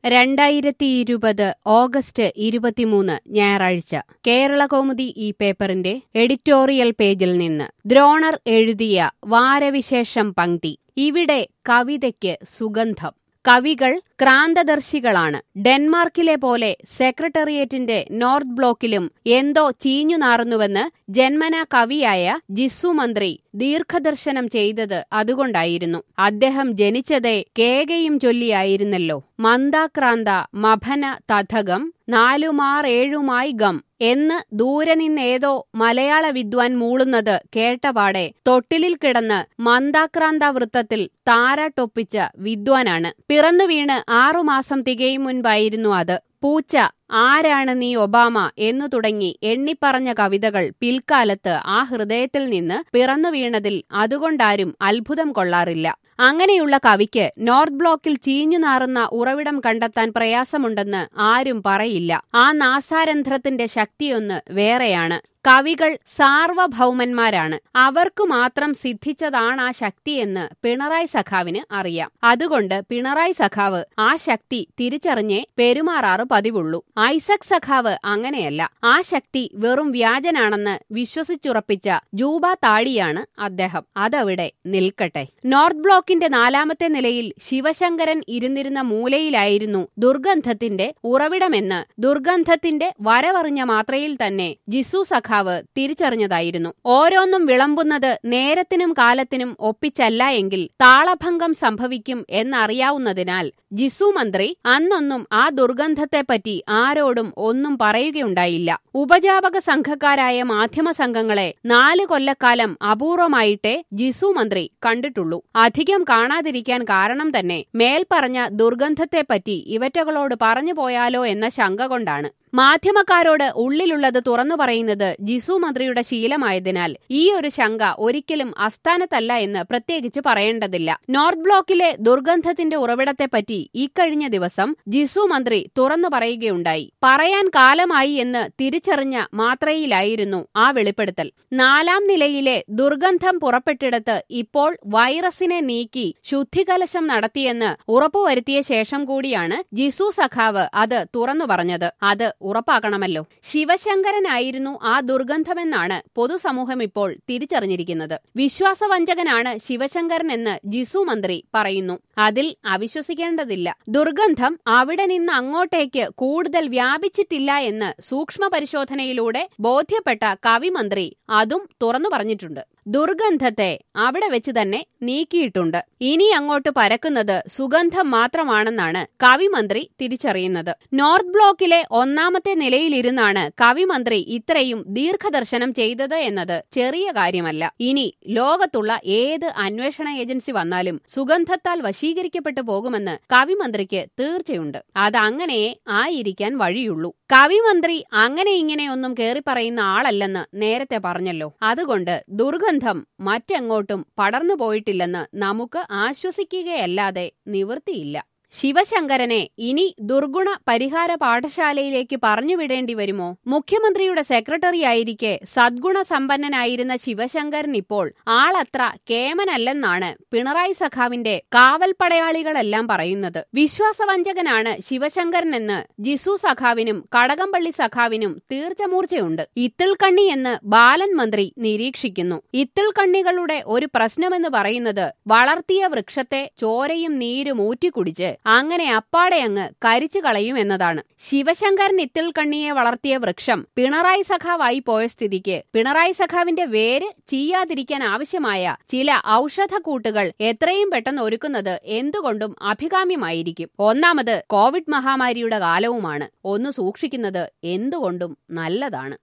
രണ്ടായിരത്തി ഇരുപത് ഓഗസ്റ്റ് ഇരുപത്തിമൂന്ന് ഞായറാഴ്ച കേരളകൗമുദി ഈ പേപ്പറിന്റെ എഡിറ്റോറിയൽ പേജിൽ നിന്ന് ദ്രോണർ എഴുതിയ വാരവിശേഷം പങ്ക്തി ഇവിടെ കവിതയ്ക്ക് സുഗന്ധം കവികൾ ക്രാന്തദർശികളാണ് ഡെൻമാർക്കിലെ പോലെ സെക്രട്ടേറിയറ്റിന്റെ നോർത്ത് ബ്ലോക്കിലും എന്തോ ചീഞ്ഞു നാറുന്നുവെന്ന് ജന്മന കവിയായ ജിസ്സു മന്ത്രി ദീർഘദർശനം ചെയ്തത് അതുകൊണ്ടായിരുന്നു അദ്ദേഹം ജനിച്ചതേ കേകയും ചൊല്ലിയായിരുന്നല്ലോ മന്ദാക്രാന്ത മഭന തഥകം നാലുമാറേഴുമായി ഗം എന്ന് ദൂരെ നിന്നേതോ മലയാള വിദ്വാൻ മൂളുന്നത് കേട്ടപാടെ തൊട്ടിലിൽ കിടന്ന് മന്ദാക്രാന്ത വൃത്തത്തിൽ താരാട്ടൊപ്പിച്ച വിദ്വാനാണ് പിറന്നു വീണ് ആറുമാസം തികയും മുൻപായിരുന്നു അത് പൂച്ച ആരാണ് നീ ഒബാമ എന്നു തുടങ്ങി എണ്ണിപ്പറഞ്ഞ കവിതകൾ പിൽക്കാലത്ത് ആ ഹൃദയത്തിൽ നിന്ന് പിറന്നു വീണതിൽ അതുകൊണ്ടാരും അത്ഭുതം കൊള്ളാറില്ല അങ്ങനെയുള്ള കവിക്ക് നോർത്ത് ബ്ലോക്കിൽ ചീഞ്ഞു നാറുന്ന ഉറവിടം കണ്ടെത്താൻ പ്രയാസമുണ്ടെന്ന് ആരും പറയില്ല ആ നാസാരന്ധ്രത്തിന്റെ ശക്തിയൊന്ന് വേറെയാണ് കവികൾ സാർവഭൗമന്മാരാണ് അവർക്ക് മാത്രം സിദ്ധിച്ചതാണ് ആ ശക്തിയെന്ന് പിണറായി സഖാവിന് അറിയാം അതുകൊണ്ട് പിണറായി സഖാവ് ആ ശക്തി തിരിച്ചറിഞ്ഞേ പെരുമാറാറ് പതിവുള്ളൂ ഐസക് സഖാവ് അങ്ങനെയല്ല ആ ശക്തി വെറും വ്യാജനാണെന്ന് വിശ്വസിച്ചുറപ്പിച്ച ജൂബ താടിയാണ് അദ്ദേഹം അതവിടെ നിൽക്കട്ടെ നോർത്ത് ബ്ലോക്കിന്റെ നാലാമത്തെ നിലയിൽ ശിവശങ്കരൻ ഇരുന്നിരുന്ന മൂലയിലായിരുന്നു ദുർഗന്ധത്തിന്റെ ഉറവിടമെന്ന് ദുർഗന്ധത്തിന്റെ വരവറിഞ്ഞ മാത്രയിൽ തന്നെ ജിസു സഖാവ് തിരിച്ചറിഞ്ഞതായിരുന്നു ഓരോന്നും വിളമ്പുന്നത് നേരത്തിനും കാലത്തിനും ഒപ്പിച്ചല്ല എങ്കിൽ താളഭംഗം സംഭവിക്കും എന്നറിയാവുന്നതിനാൽ ജിസു മന്ത്രി അന്നൊന്നും ആ ദുർഗന്ധത്തെപ്പറ്റി ആരോടും ഒന്നും പറയുകയുണ്ടായില്ല ഉപജാപക സംഘക്കാരായ മാധ്യമ സംഘങ്ങളെ നാല് കൊല്ലക്കാലം അപൂർവമായിട്ടേ ജിസു മന്ത്രി കണ്ടിട്ടുള്ളൂ അധികം കാണാതിരിക്കാൻ കാരണം തന്നെ മേൽപ്പറഞ്ഞ ദുർഗന്ധത്തെപ്പറ്റി ഇവറ്റകളോട് പറഞ്ഞു പോയാലോ എന്ന ശങ്ക കൊണ്ടാണ് മാധ്യമക്കാരോട് ഉള്ളിലുള്ളത് തുറന്നു പറയുന്നത് ജിസു മന്ത്രിയുടെ ശീലമായതിനാൽ ഈ ഒരു ശങ്ക ഒരിക്കലും അസ്ഥാനത്തല്ല എന്ന് പ്രത്യേകിച്ച് പറയേണ്ടതില്ല നോർത്ത് ബ്ലോക്കിലെ ദുർഗന്ധത്തിന്റെ ഉറവിടത്തെപ്പറ്റി ഇക്കഴിഞ്ഞ ദിവസം ജിസു മന്ത്രി തുറന്നു പറയുകയുണ്ടായി പറയാൻ കാലമായി എന്ന് തിരിച്ചറിഞ്ഞ മാത്രയിലായിരുന്നു ആ വെളിപ്പെടുത്തൽ നാലാം നിലയിലെ ദുർഗന്ധം പുറപ്പെട്ടിടത്ത് ഇപ്പോൾ വൈറസിനെ നീക്കി ശുദ്ധികലശം നടത്തിയെന്ന് ഉറപ്പുവരുത്തിയ ശേഷം കൂടിയാണ് ജിസു സഖാവ് അത് തുറന്നു പറഞ്ഞത് അത് ഉറപ്പാക്കണമല്ലോ ശിവശങ്കരനായിരുന്നു ആ ദുർഗന്ധമെന്നാണ് പൊതുസമൂഹം ഇപ്പോൾ തിരിച്ചറിഞ്ഞിരിക്കുന്നത് വിശ്വാസവഞ്ചകനാണ് ശിവശങ്കരൻ എന്ന് ജിസു മന്ത്രി പറയുന്നു അതിൽ അവിശ്വസിക്കേണ്ടതില്ല ദുർഗന്ധം അവിടെ നിന്ന് അങ്ങോട്ടേക്ക് കൂടുതൽ വ്യാപിച്ചിട്ടില്ല എന്ന് സൂക്ഷ്മ പരിശോധനയിലൂടെ ബോധ്യപ്പെട്ട കവിമന്ത്രി അതും തുറന്നു പറഞ്ഞിട്ടുണ്ട് ദുർഗന്ധത്തെ അവിടെ വെച്ച് തന്നെ നീക്കിയിട്ടുണ്ട് ഇനി അങ്ങോട്ട് പരക്കുന്നത് സുഗന്ധം മാത്രമാണെന്നാണ് കവിമന്ത്രി തിരിച്ചറിയുന്നത് നോർത്ത് ബ്ലോക്കിലെ ഒന്നാമത്തെ നിലയിലിരുന്നാണ് കവിമന്ത്രി ഇത്രയും ദീർഘദർശനം ചെയ്തത് എന്നത് ചെറിയ കാര്യമല്ല ഇനി ലോകത്തുള്ള ഏത് അന്വേഷണ ഏജൻസി വന്നാലും സുഗന്ധത്താൽ വശീകരിക്കപ്പെട്ടു പോകുമെന്ന് കവിമന്ത്രിക്ക് തീർച്ചയുണ്ട് അതങ്ങനെയേ ആയിരിക്കാൻ വഴിയുള്ളൂ കവിമന്ത്രി അങ്ങനെ ഇങ്ങനെയൊന്നും കേറി പറയുന്ന ആളല്ലെന്ന് നേരത്തെ പറഞ്ഞല്ലോ അതുകൊണ്ട് ദുർഗന്ധം മറ്റെങ്ങോട്ടും പടർന്നു പോയിട്ടില്ലെന്ന് നമുക്ക് ആശ്വസിക്കുകയല്ലാതെ നിവൃത്തിയില്ല ശിവശങ്കരനെ ഇനി ദുർഗുണ പരിഹാര പാഠശാലയിലേക്ക് പറഞ്ഞുവിടേണ്ടി വരുമോ മുഖ്യമന്ത്രിയുടെ സെക്രട്ടറി ആയിരിക്കെ സദ്ഗുണ സമ്പന്നനായിരുന്ന ശിവശങ്കരൻ ഇപ്പോൾ ആളത്ര കേമനല്ലെന്നാണ് പിണറായി സഖാവിന്റെ കാവൽ പടയാളികളെല്ലാം പറയുന്നത് വിശ്വാസവഞ്ചകനാണ് ശിവശങ്കരനെന്ന് ജിസു സഖാവിനും കടകംപള്ളി സഖാവിനും തീർച്ചമൂർച്ചയുണ്ട് ഇത്തിൾക്കണ്ണി എന്ന് ബാലൻ മന്ത്രി നിരീക്ഷിക്കുന്നു ഇത്തിൾക്കണ്ണികളുടെ ഒരു പ്രശ്നമെന്ന് പറയുന്നത് വളർത്തിയ വൃക്ഷത്തെ ചോരയും നീരും ഊറ്റിക്കുടിച്ച് അങ്ങനെ അപ്പാടെ അങ്ങ് കരിച്ചു കളയും എന്നതാണ് ശിവശങ്കരൻ ഇത്തിൾക്കണ്ണിയെ വളർത്തിയ വൃക്ഷം പിണറായി സഖാവായി പോയ സ്ഥിതിക്ക് പിണറായി സഖാവിന്റെ വേര് ചീയാതിരിക്കാൻ ആവശ്യമായ ചില ഔഷധക്കൂട്ടുകൾ എത്രയും പെട്ടെന്ന് ഒരുക്കുന്നത് എന്തുകൊണ്ടും അഭികാമ്യമായിരിക്കും ഒന്നാമത് കോവിഡ് മഹാമാരിയുടെ കാലവുമാണ് ഒന്ന് സൂക്ഷിക്കുന്നത് എന്തുകൊണ്ടും നല്ലതാണ്